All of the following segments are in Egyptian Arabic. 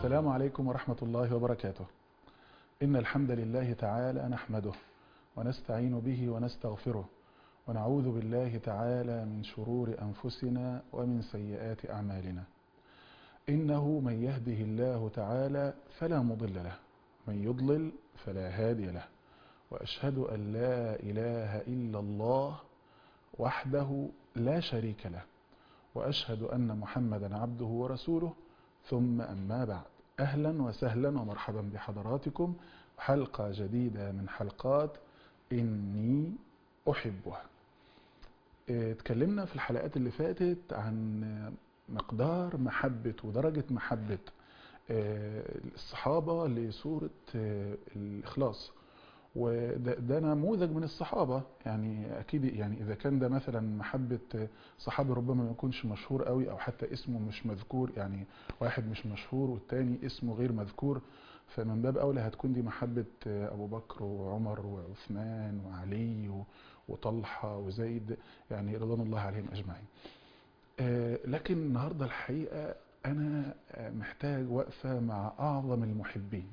السلام عليكم ورحمة الله وبركاته إن الحمد لله تعالى نحمده ونستعين به ونستغفره ونعوذ بالله تعالى من شرور أنفسنا ومن سيئات أعمالنا إنه من يهده الله تعالى فلا مضل له من يضلل فلا هادي له وأشهد أن لا إله إلا الله وحده لا شريك له وأشهد أن محمدا عبده ورسوله ثم أما بعد أهلا وسهلا ومرحبا بحضراتكم حلقة جديدة من حلقات إني أحبها اتكلمنا في الحلقات اللي فاتت عن مقدار محبة ودرجة محبة الصحابة لسورة الإخلاص وده ده نموذج من الصحابة يعني أكيد يعني إذا كان ده مثلا محبة صحابي ربما ما يكونش مشهور قوي أو حتى اسمه مش مذكور يعني واحد مش مشهور والتاني اسمه غير مذكور فمن باب أولى هتكون دي محبة أبو بكر وعمر وعثمان وعلي وطلحة وزيد يعني رضوان الله عليهم أجمعين لكن النهاردة الحقيقة أنا محتاج وقفة مع أعظم المحبين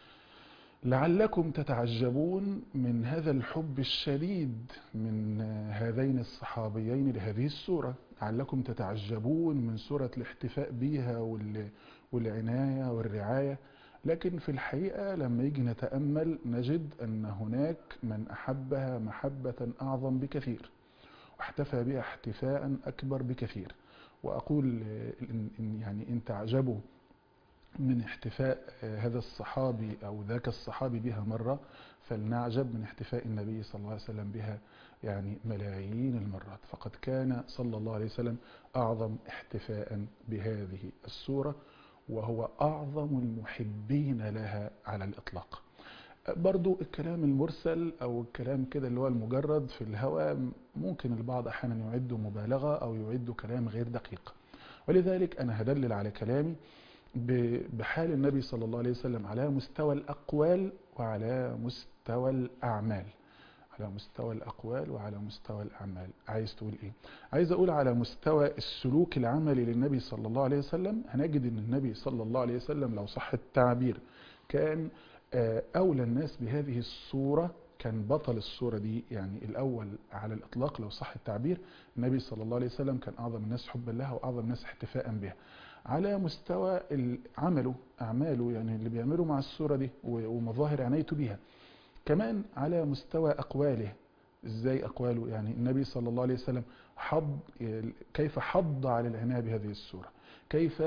لعلكم تتعجبون من هذا الحب الشديد من هذين الصحابيين لهذه السورة لعلكم تتعجبون من سورة الاحتفاء بها والعناية والرعاية لكن في الحقيقة لما يجي نتأمل نجد أن هناك من أحبها محبة أعظم بكثير واحتفى بها احتفاء أكبر بكثير وأقول إن يعني إن تعجبوا من احتفاء هذا الصحابي أو ذاك الصحابي بها مرة فلنعجب من احتفاء النبي صلى الله عليه وسلم بها يعني ملايين المرات فقد كان صلى الله عليه وسلم أعظم احتفاء بهذه السورة وهو أعظم المحبين لها على الإطلاق برضو الكلام المرسل أو الكلام كده اللي هو المجرد في الهواء ممكن البعض أحيانا يعد مبالغة أو يعد كلام غير دقيق ولذلك أنا هدلل على كلامي بحال النبي صلى الله عليه وسلم على مستوى الأقوال وعلى مستوى الأعمال على مستوى الأقوال وعلى مستوى الأعمال عايز تقول إيه؟ عايز أقول على مستوى السلوك العملي للنبي صلى الله عليه وسلم هنجد أن النبي صلى الله عليه وسلم لو صح التعبير كان أولى الناس بهذه الصورة كان بطل الصورة دي يعني الأول على الإطلاق لو صح التعبير النبي صلى الله عليه وسلم كان أعظم الناس حبا لها وأعظم الناس احتفاء بها على مستوى عمله أعماله يعني اللي بيعمله مع الصورة دي ومظاهر عنايته بها كمان على مستوى أقواله إزاي أقواله يعني النبي صلى الله عليه وسلم حض كيف حض على العناية بهذه السورة كيف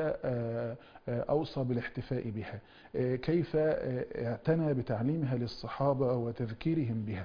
أوصى بالاحتفاء بها كيف اعتنى بتعليمها للصحابة وتذكيرهم بها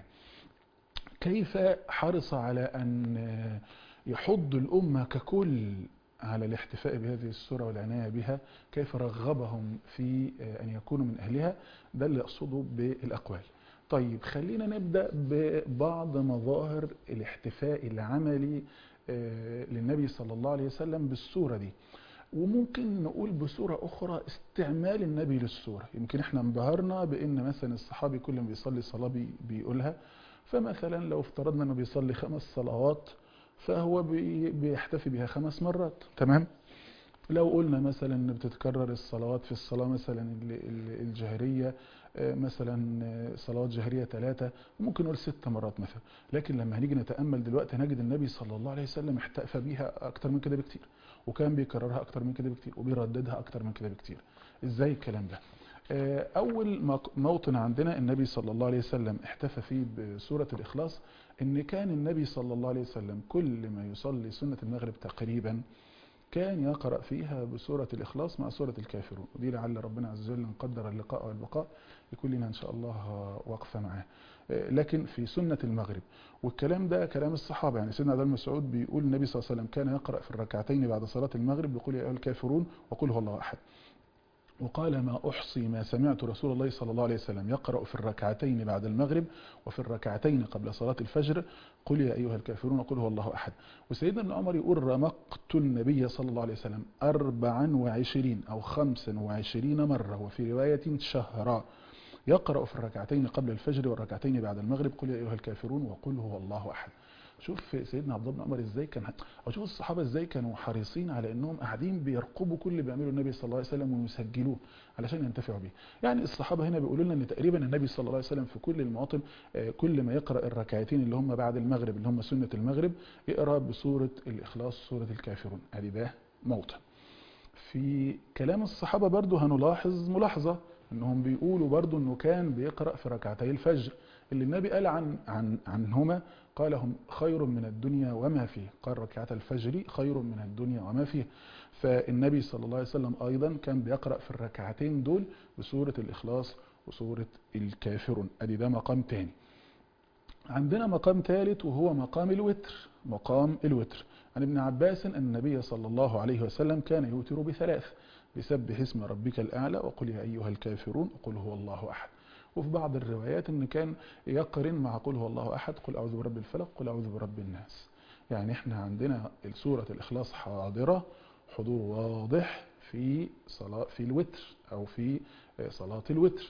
كيف حرص على أن يحض الأمة ككل على الاحتفاء بهذه السورة والعناية بها كيف رغبهم في أن يكونوا من أهلها ده اللي أقصده بالأقوال طيب خلينا نبدأ ببعض مظاهر الاحتفاء العملي للنبي صلى الله عليه وسلم بالسورة دي وممكن نقول بصورة أخرى استعمال النبي للسورة يمكن احنا انبهرنا بأن مثلا الصحابي كل ما بيصلي صلاة بيقولها فمثلا لو افترضنا أنه بيصلي خمس صلوات فهو بيحتفي بها خمس مرات تمام لو قلنا مثلا ان بتتكرر الصلوات في الصلاة مثلا الجهرية مثلا صلوات جهرية ثلاثة ممكن نقول ست مرات مثلا لكن لما هنيجي نتأمل دلوقتي نجد النبي صلى الله عليه وسلم احتفى بيها أكتر من كده بكتير وكان بيكررها أكتر من كده بكتير وبيرددها أكتر من كده بكتير إزاي الكلام ده أول موطن عندنا النبي صلى الله عليه وسلم احتفى فيه بسورة الإخلاص إن كان النبي صلى الله عليه وسلم كل ما يصلي سنة المغرب تقريبا كان يقرأ فيها بسورة الإخلاص مع سورة الكافرون ودي لعل ربنا عز وجل نقدر اللقاء والبقاء يكون لنا إن شاء الله وقفة معاه لكن في سنة المغرب والكلام ده كلام الصحابة يعني سيدنا عبد مسعود بيقول النبي صلى الله عليه وسلم كان يقرأ في الركعتين بعد صلاة المغرب بيقول يا أيها الكافرون وقل هو الله أحد وقال ما أحصي ما سمعت رسول الله صلى الله عليه وسلم يقرأ في الركعتين بعد المغرب وفي الركعتين قبل صلاة الفجر قل يا أيها الكافرون قل هو الله أحد وسيدنا ابن عمر يقول رمقت النبي صلى الله عليه وسلم أربعا وعشرين أو خمسا وعشرين مرة وفي رواية شهرا يقرأ في الركعتين قبل الفجر والركعتين بعد المغرب قل يا أيها الكافرون وقل هو الله أحد شوف سيدنا عبد الله بن عمر ازاي كان او شوف الصحابه ازاي كانوا حريصين على انهم قاعدين بيرقبوا كل اللي بيعمله النبي صلى الله عليه وسلم ويسجلوه علشان ينتفعوا بيه يعني الصحابه هنا بيقولوا لنا ان تقريبا النبي صلى الله عليه وسلم في كل المواطن آه، كل ما يقرا الركعتين اللي هم بعد المغرب اللي هم سنه المغرب يقرا بسوره الاخلاص سوره الكافرون ادي ده موطن في كلام الصحابه برضو هنلاحظ ملاحظه انهم بيقولوا برضو انه كان بيقرا في ركعتي الفجر اللي النبي قال عن عن عنهما قال هم خير من الدنيا وما فيه قال ركعة الفجر خير من الدنيا وما فيه فالنبي صلى الله عليه وسلم أيضا كان بيقرأ في الركعتين دول بسورة الإخلاص وسورة الكافرون أدي ده مقام تاني عندنا مقام ثالث وهو مقام الوتر مقام الوتر عن ابن عباس أن النبي صلى الله عليه وسلم كان يوتر بثلاث بسبح اسم ربك الأعلى وقل يا أيها الكافرون وقل هو الله أحد وفي بعض الروايات ان كان يقرن مع قل هو الله احد قل اعوذ برب الفلق قل اعوذ برب الناس يعني احنا عندنا سورة الاخلاص حاضرة حضور واضح في صلاة في الوتر او في صلاة الوتر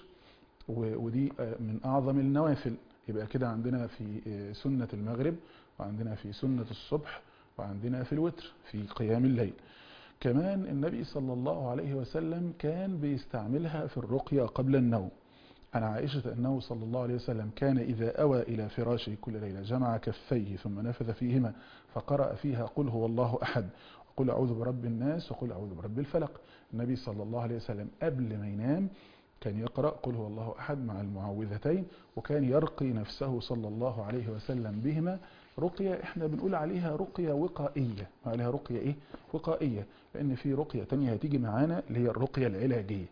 ودي من اعظم النوافل يبقى كده عندنا في سنة المغرب وعندنا في سنة الصبح وعندنا في الوتر في قيام الليل كمان النبي صلى الله عليه وسلم كان بيستعملها في الرقية قبل النوم عن عائشة أنه صلى الله عليه وسلم كان إذا أوى إلى فراشه كل ليلة جمع كفيه ثم نفذ فيهما فقرأ فيها قل هو الله أحد وقل أعوذ برب الناس وقل أعوذ برب الفلق النبي صلى الله عليه وسلم قبل ما ينام كان يقرأ قل هو الله أحد مع المعوذتين وكان يرقي نفسه صلى الله عليه وسلم بهما رقية احنا بنقول عليها رقية وقائية عليها رقية ايه وقائية لان في رقية تانية هتيجي معانا اللي هي الرقية العلاجية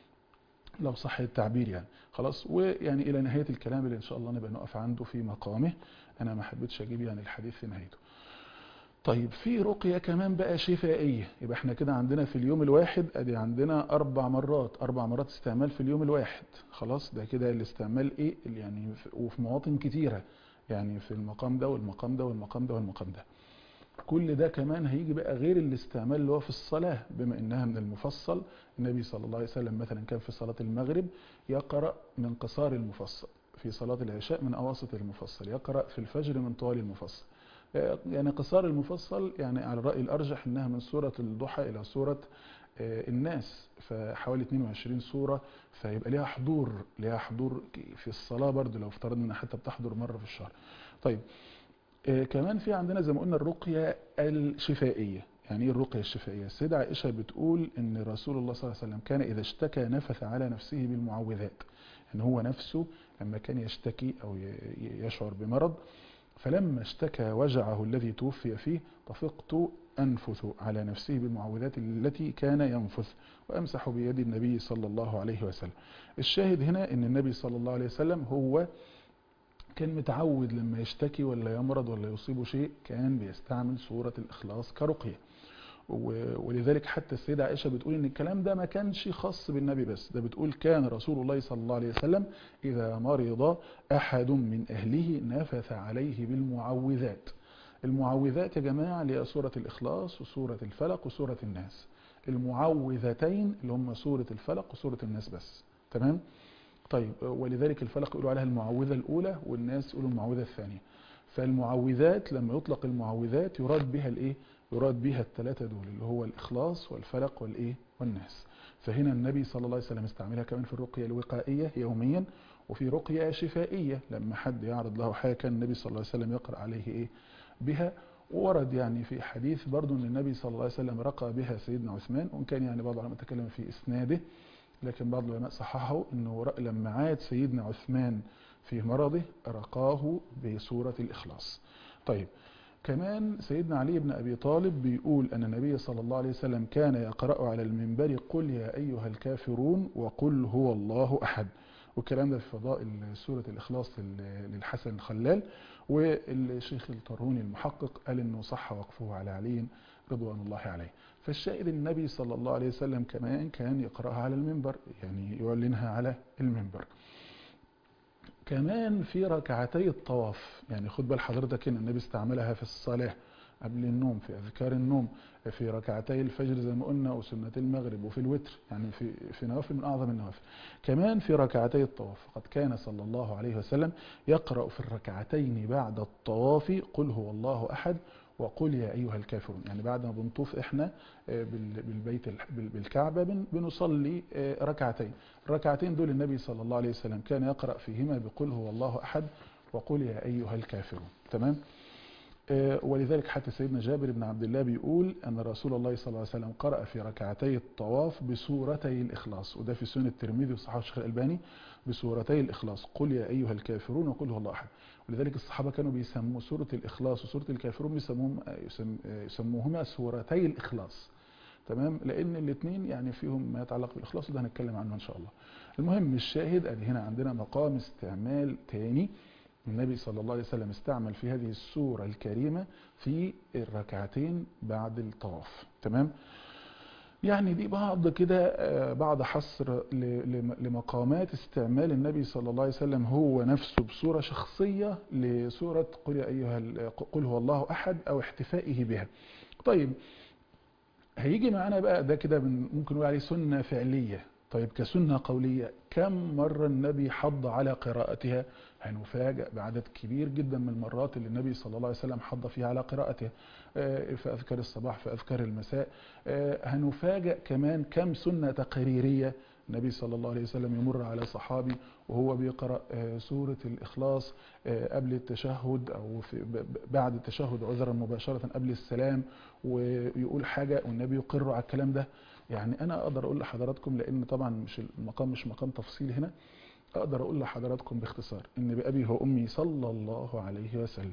لو صح التعبير يعني خلاص ويعني الى نهايه الكلام اللي ان شاء الله نبقى نقف عنده في مقامه انا ما حبيتش اجيب يعني الحديث في نهايته طيب في رقيه كمان بقى شفائيه يبقى احنا كده عندنا في اليوم الواحد ادي عندنا اربع مرات اربع مرات استعمال في اليوم الواحد خلاص ده كده الاستعمال ايه يعني وفي مواطن كتيره يعني في المقام ده والمقام ده والمقام ده والمقام ده كل ده كمان هيجي بقى غير الاستعمال اللي هو في الصلاة بما انها من المفصل النبي صلى الله عليه وسلم مثلا كان في صلاة المغرب يقرأ من قصار المفصل في صلاة العشاء من أواسط المفصل يقرأ في الفجر من طوال المفصل يعني قصار المفصل يعني على الرأي الأرجح انها من سورة الضحى إلى سورة الناس فحوالي 22 سورة فيبقى ليها حضور ليها حضور في الصلاة برضو لو افترضنا انها حتى بتحضر مرة في الشهر طيب آه كمان في عندنا زي ما قلنا الرقية الشفائية يعني ايه الرقية الشفائية السيدة عائشة بتقول ان رسول الله صلى الله عليه وسلم كان اذا اشتكى نفث على نفسه بالمعوذات ان هو نفسه لما كان يشتكي او يشعر بمرض فلما اشتكى وجعه الذي توفي فيه طفقت أنفث على نفسه بالمعوذات التي كان ينفث وأمسح بيد النبي صلى الله عليه وسلم الشاهد هنا ان النبي صلى الله عليه وسلم هو كان متعود لما يشتكي ولا يمرض ولا يصيبه شيء كان بيستعمل سورة الإخلاص كرقية ولذلك حتى السيدة عائشة بتقول ان الكلام ده ما كانش خاص بالنبي بس ده بتقول كان رسول الله صلى الله عليه وسلم إذا مرض أحد من أهله نفث عليه بالمعوذات المعوذات يا جماعة اللي هي سورة الإخلاص وسورة الفلق وسورة الناس المعوذتين اللي هم سورة الفلق وسورة الناس بس تمام؟ طيب ولذلك الفلق يقولوا عليها المعوذة الأولى والناس يقولوا المعوذة الثانية فالمعوذات لما يطلق المعوذات يراد بها الايه يراد بها الثلاثة دول اللي هو الإخلاص والفلق والايه والناس فهنا النبي صلى الله عليه وسلم استعملها كمان في الرقية الوقائية يوميا وفي رقية شفائية لما حد يعرض له حاجة كان النبي صلى الله عليه وسلم يقرأ عليه ايه بها ورد يعني في حديث برضو ان النبي صلى الله عليه وسلم رقى بها سيدنا عثمان وان كان يعني بعض العلماء تكلم في اسناده لكن بعض العلماء صححه انه لما عاد سيدنا عثمان في مرضه رقاه بسورة الإخلاص طيب كمان سيدنا علي بن أبي طالب بيقول أن النبي صلى الله عليه وسلم كان يقرأ على المنبر قل يا أيها الكافرون وقل هو الله أحد والكلام ده في فضائل سورة الإخلاص للحسن الخلال والشيخ الطروني المحقق قال أنه صح وقفه على علي رضوان الله عليه فالشاهد النبي صلى الله عليه وسلم كمان كان يقرأها على المنبر يعني يعلنها على المنبر كمان في ركعتي الطواف يعني خد بال حضرتك ان النبي استعملها في الصلاة قبل النوم في أذكار النوم في ركعتي الفجر زي ما قلنا وسنة المغرب وفي الوتر يعني في في نوافل من أعظم النوافل كمان في ركعتي الطواف فقد كان صلى الله عليه وسلم يقرأ في الركعتين بعد الطواف قل هو الله أحد وقل يا أيها الكافرون يعني بعد ما بنطوف إحنا بالبيت بالكعبة بنصلي ركعتين الركعتين دول النبي صلى الله عليه وسلم كان يقرأ فيهما بقل هو الله أحد وقل يا أيها الكافرون تمام ولذلك حتى سيدنا جابر بن عبد الله بيقول أن رسول الله صلى الله عليه وسلم قرأ في ركعتي الطواف بسورتي الإخلاص وده في سنة الترمذي وصححه الشيخ الألباني بسورتي الإخلاص قل يا أيها الكافرون وقل هو الله أحد ولذلك الصحابة كانوا بيسموا سورة الإخلاص وسورة الكافرون بيسموهم يسموهما سورتي الإخلاص تمام لأن الاثنين يعني فيهم ما يتعلق بالإخلاص وده هنتكلم عنه إن شاء الله المهم الشاهد أدي هنا عندنا مقام استعمال تاني النبي صلى الله عليه وسلم استعمل في هذه السورة الكريمة في الركعتين بعد الطواف تمام يعني دي بعض كده بعض حصر لمقامات استعمال النبي صلى الله عليه وسلم هو نفسه بصورة شخصية لسورة قل يا أيها قل هو الله أحد أو احتفائه بها طيب هيجي معانا بقى ده كده ممكن نقول عليه سنة فعلية طيب كسنة قولية كم مرة النبي حض على قراءتها هنفاجأ بعدد كبير جدا من المرات اللي النبي صلى الله عليه وسلم حض فيها على قراءتها في أذكار الصباح في أذكار المساء هنفاجأ كمان كم سنة تقريرية النبي صلى الله عليه وسلم يمر على صحابي وهو بيقرأ سورة الإخلاص قبل التشهد أو في بعد التشهد عذرا مباشرة قبل السلام ويقول حاجة والنبي يقر على الكلام ده يعني أنا أقدر أقول لحضراتكم لأن طبعا مش المقام مش مقام تفصيل هنا أقدر أقول لحضراتكم باختصار إن بأبي وأمي صلى الله عليه وسلم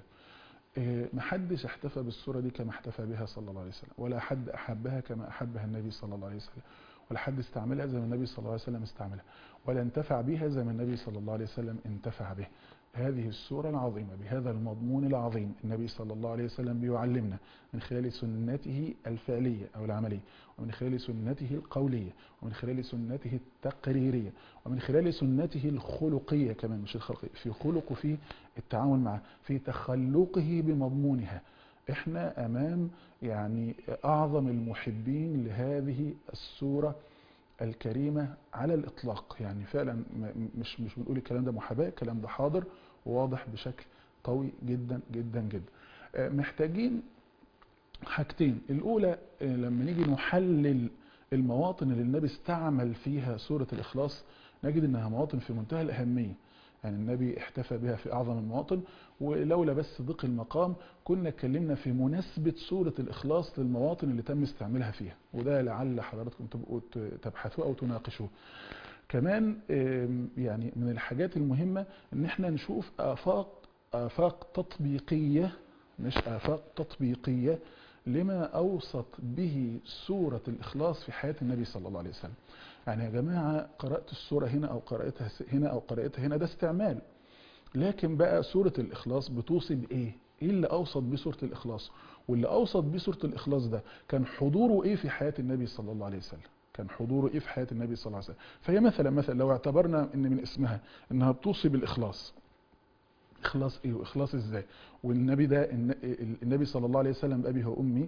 محدش احتفى بالصورة دي كما احتفى بها صلى الله عليه وسلم ولا حد أحبها كما أحبها النبي صلى الله عليه وسلم ولا حد استعملها زي ما النبي صلى الله عليه وسلم استعملها ولا انتفع بها زي ما النبي صلى الله عليه وسلم انتفع به هذه السورة العظيمة بهذا المضمون العظيم النبي صلى الله عليه وسلم بيعلمنا من خلال سنته الفعلية أو العملية ومن خلال سنته القولية ومن خلال سنته التقريرية ومن خلال سنته الخلقية كمان مش الخلقية في خلقه في التعامل معه في تخلقه بمضمونها احنا امام يعني اعظم المحبين لهذه السورة الكريمة على الاطلاق يعني فعلا مش مش بنقول الكلام ده محاباة الكلام ده حاضر وواضح بشكل قوي جدا جدا جدا محتاجين حاجتين الاولى لما نيجي نحلل المواطن اللي النبي استعمل فيها سورة الاخلاص نجد انها مواطن في منتهى الاهمية يعني النبي احتفى بها في أعظم المواطن ولولا بس ضيق المقام كنا اتكلمنا في مناسبة سورة الإخلاص للمواطن اللي تم استعمالها فيها وده لعل حضراتكم تبقوا تبحثوه أو تناقشوه كمان يعني من الحاجات المهمة ان احنا نشوف آفاق آفاق تطبيقية مش آفاق تطبيقية لما أوصت به سورة الإخلاص في حياة النبي صلى الله عليه وسلم يعني يا جماعة قرأت السورة هنا أو قرأتها هنا أو قرأتها هنا ده استعمال لكن بقى سورة الإخلاص بتوصي بإيه؟ إيه اللي أوصت بيه سورة الإخلاص؟ واللي أوصت بيه سورة الإخلاص ده كان حضوره إيه في حياة النبي صلى الله عليه وسلم؟ كان حضوره إيه في حياة النبي صلى الله عليه وسلم؟ فهي مثلا مثلا لو اعتبرنا إن من اسمها إنها بتوصي بالإخلاص إخلاص إيه وإخلاص إزاي؟ والنبي ده النبي صلى الله عليه وسلم بأبي وأمي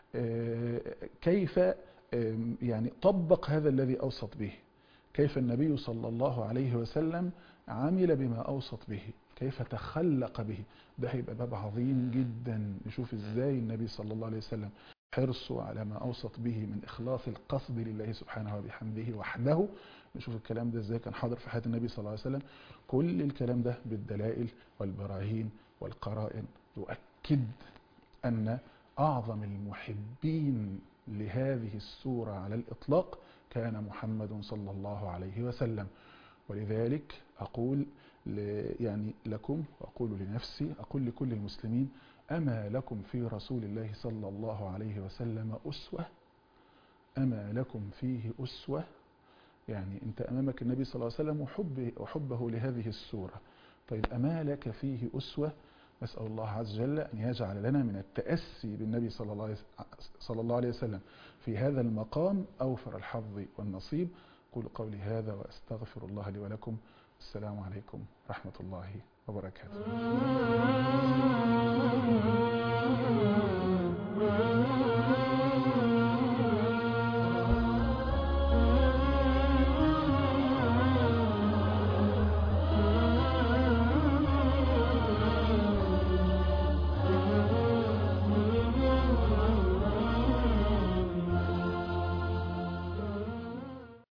كيف يعني طبق هذا الذي أوصت به كيف النبي صلى الله عليه وسلم عمل بما أوصت به كيف تخلق به ده هيبقى باب عظيم جدا نشوف ازاي النبي صلى الله عليه وسلم حرصه على ما أوصت به من إخلاص القصد لله سبحانه وبحمده وحده نشوف الكلام ده ازاي كان حاضر في حياة النبي صلى الله عليه وسلم كل الكلام ده بالدلائل والبراهين والقرائن يؤكد أن أعظم المحبين لهذه السورة على الإطلاق كان محمد صلى الله عليه وسلم ولذلك أقول يعني لكم وأقول لنفسي أقول لكل المسلمين أما لكم في رسول الله صلى الله عليه وسلم أسوة أما لكم فيه أسوة يعني أنت أمامك النبي صلى الله عليه وسلم وحبه, وحبه لهذه السورة طيب أما لك فيه أسوة نسأل الله عز وجل أن يجعل لنا من التأسي بالنبي صلى الله عليه صلى الله عليه وسلم في هذا المقام أوفر الحظ والنصيب قول قولي هذا وأستغفر الله لي ولكم السلام عليكم ورحمة الله وبركاته